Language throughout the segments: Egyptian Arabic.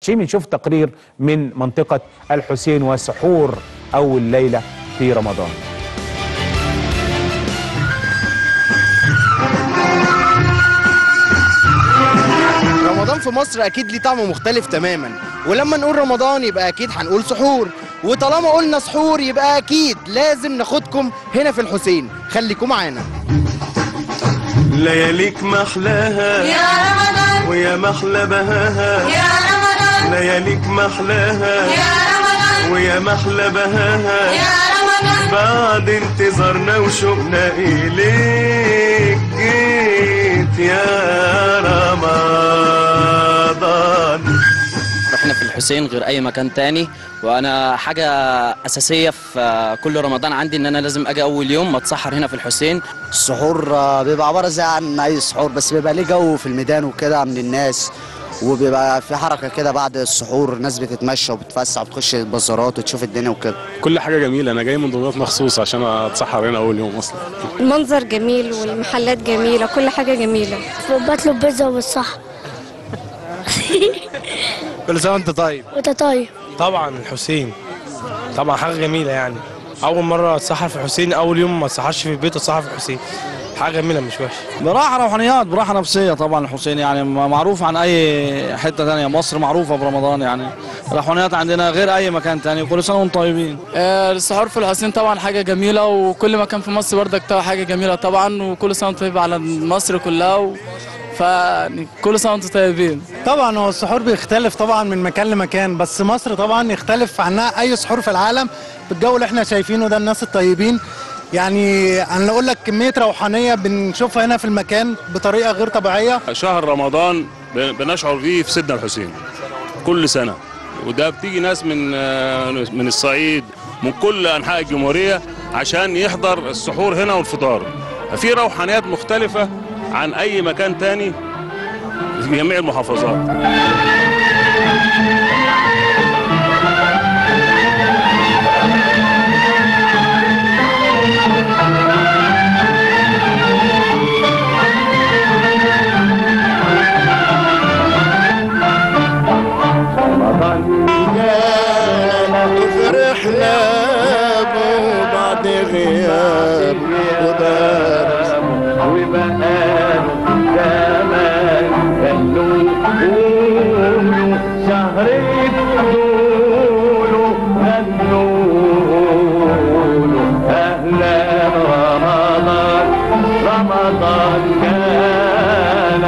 شيء بنشوف تقرير من منطقة الحسين وسحور أول ليلة في رمضان رمضان في مصر اكيد ليه طعم مختلف تماما ولما نقول رمضان يبقى اكيد هنقول سحور وطالما قلنا سحور يبقى اكيد لازم ناخدكم هنا في الحسين خليكم معانا لياليك محلاها يا رمضان ويا محلى بهاها يا رمضان لياليك محلاها يا رمضان ويا محلى بهاها يا رمضان بعد انتظارنا وشوقنا إليك جيت يا رمضان احنا في الحسين غير اي مكان تاني وانا حاجه اساسيه في كل رمضان عندي ان انا لازم اجي اول يوم اتسحر هنا في الحسين السحور آه، بيبقى عباره زي عن اي سحور بس بيبقى ليه جو في الميدان وكده من الناس وبيبقى في حركه كده بعد السحور الناس بتتمشى وبتفسح وبتخش البازارات وتشوف الدنيا وكده كل حاجه جميله انا جاي من دمياط مخصوص عشان اتسحر هنا اول يوم اصلا المنظر جميل والمحلات جميلة كل حاجة جميلة بطلب بيتزا والصح كل سنه وانت طيب وانت طيب طبعا الحسين طبعا حاجه جميله يعني اول مره اتسحر في الحسين اول يوم ما اتسحرش في البيت اتسحر في الحسين حاجه جميله مش وحشه براحة روحانيات براحة نفسية طبعا الحسين يعني معروف عن أي حتة تانية مصر معروفة برمضان يعني روحانيات عندنا غير أي مكان تاني كل سنة وانتم طيبين السحور في الحسين طبعا حاجه جميله وكل مكان في مصر برضك طبعا حاجه جميله طبعا وكل سنه وانتم طيبين على مصر كلها و... فكل سنه وانتم طيبين طبعا هو السحور بيختلف طبعا من مكان لمكان بس مصر طبعا يختلف عنها اي سحور في العالم بالجو اللي احنا شايفينه ده الناس الطيبين يعني انا اقول لك كميه روحانيه بنشوفها هنا في المكان بطريقه غير طبيعيه شهر رمضان بنشعر فيه في سيدنا الحسين كل سنه وده بتيجي ناس من من الصعيد من كل انحاء الجمهوريه عشان يحضر السحور هنا والفطار في روحانيات مختلفه عن اي مكان تاني في جميع المحافظات فرحنا بو بعد غياب ودار وبقاله زمان قالوا قولوا شهر الدول غنوا اهلا رمضان رمضان كان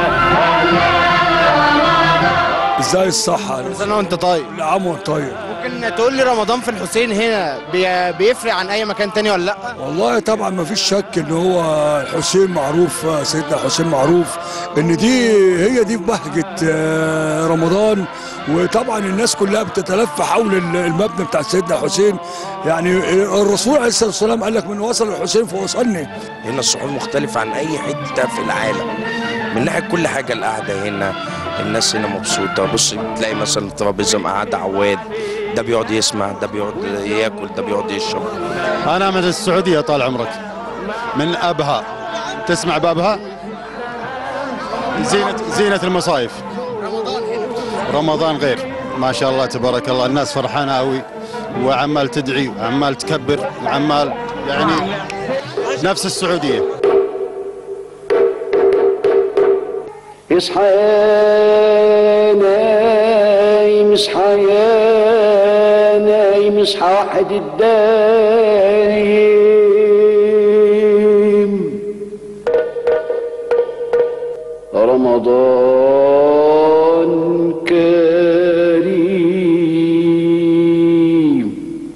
ازاي الصحة كل سنه وانت طيب كل عام وانت طيب ممكن تقول لي رمضان في الحسين هنا بي- بيفرق عن اي مكان تاني ولا لا والله طبعا ما فيش شك ان هو الحسين معروف سيدنا الحسين معروف ان دي هي دي بهجة آه، رمضان وطبعا الناس كلها بتتلف حول ال- المبنى بتاع سيدنا الحسين يعني الرسول عليه الصلاه والسلام قال لك من وصل الحسين فوصلني هنا السحور مختلف عن اي حته في العالم من ناحيه كل حاجه القعده هنا الناس هنا مبسوطه بص تلاقي مثلا الترابيزه قاعده عواد ده بيقعد يسمع ده بيقعد ياكل ده بيقعد يشرب انا من السعوديه طال عمرك من ابها تسمع بابها زينه زينه المصايف رمضان غير ما شاء الله تبارك الله الناس فرحانه قوي وعمال تدعي وعمال تكبر وعمال يعني نفس السعوديه اصحى يا نايم اصحى يا نايم اصحى واحد الدايم رمضان كريم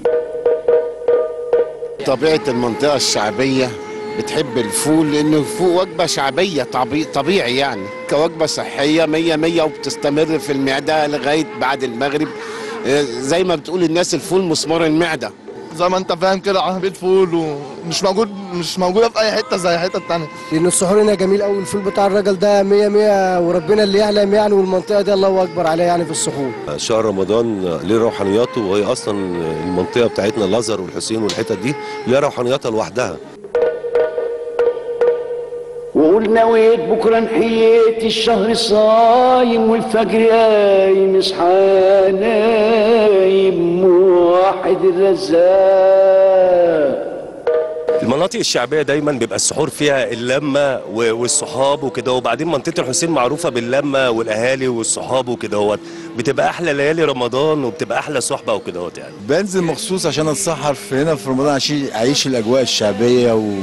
طبيعة المنطقة الشعبية بتحب الفول لأنه الفول وجبة شعبية طبيعي, طبيعي يعني كوجبة صحية مية مية وبتستمر في المعدة لغاية بعد المغرب آه، زي ما بتقول الناس الفول مسمار المعدة زي ما انت فاهم كده عربية فول ومش موجود مش موجودة في أي حتة زي حتة تانية لان السحور هنا جميل قوي الفول بتاع الراجل ده 100 100 وربنا اللي يعلم يعني والمنطقه دي الله اكبر عليها يعني في السحور شهر رمضان ليه روحانياته وهي اصلا المنطقه بتاعتنا الازهر والحسين والحتت دي ليها روحانياتها لوحدها وقول قول نويت بكرة نحييت الشهر صايم والفجر قايم اصحى نايم واحد الرزاق المناطق الشعبيه دايما بيبقى السحور فيها اللمه و- والصحاب وكده وبعدين منطقه الحسين معروفه باللمه والاهالي والصحاب وكده هوت بتبقى احلى ليالي رمضان وبتبقى احلى صحبه وكده هوت يعني بنزل مخصوص عشان اتسحر في هنا في رمضان عشان اعيش الاجواء الشعبيه و...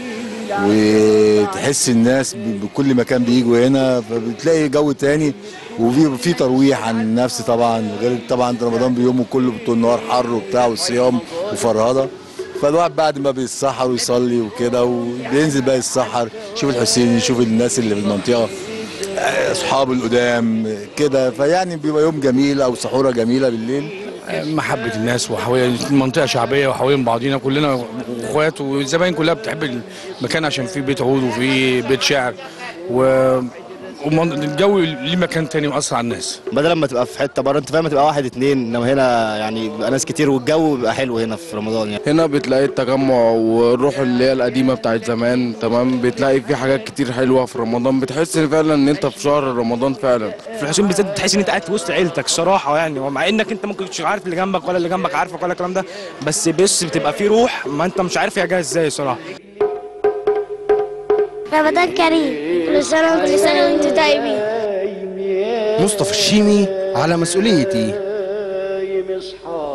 وتحس الناس ب- بكل مكان بيجوا هنا فبتلاقي جو تاني وفي في ترويح عن النفس طبعا غير طبعا رمضان بيومه كله طول النهار حر وبتاع والصيام وفرهده فالواحد بعد ما بيتسحر ويصلي وكده وبينزل بقى يتسحر يشوف الحسين يشوف الناس اللي في المنطقه آه، اصحابه القدام كده فيعني بيبقى يوم جميل او سحوره جميله بالليل محبة الناس وحوالي منطقة شعبية وحوالين بعضينا كلنا اخوات والزباين كلها بتحب المكان عشان فيه بيت عود وفيه بيت شعر و والجو ليه مكان تاني مأثر على الناس بدل ما تبقى في حته بره انت فاهم تبقى واحد اتنين انما هنا يعني بيبقى ناس كتير والجو بيبقى حلو هنا في رمضان يعني هنا بتلاقي التجمع والروح اللي هي القديمه بتاعت زمان تمام بتلاقي في حاجات كتير حلوه في رمضان بتحس فعلا ان انت في شهر رمضان فعلا في الحسين بالذات بتحس ان انت قاعد في وسط عيلتك الصراحه يعني ومع انك انت ممكن تكونش عارف اللي جنبك ولا اللي جنبك عارفك ولا الكلام ده بس بس بتبقى في روح ما انت مش عارف هي جايه ازاي صراحه رمضان كريم كل سنة وكل سنة وانتم طيبين مصطفى الشيمي على مسؤوليتي نايم اصحى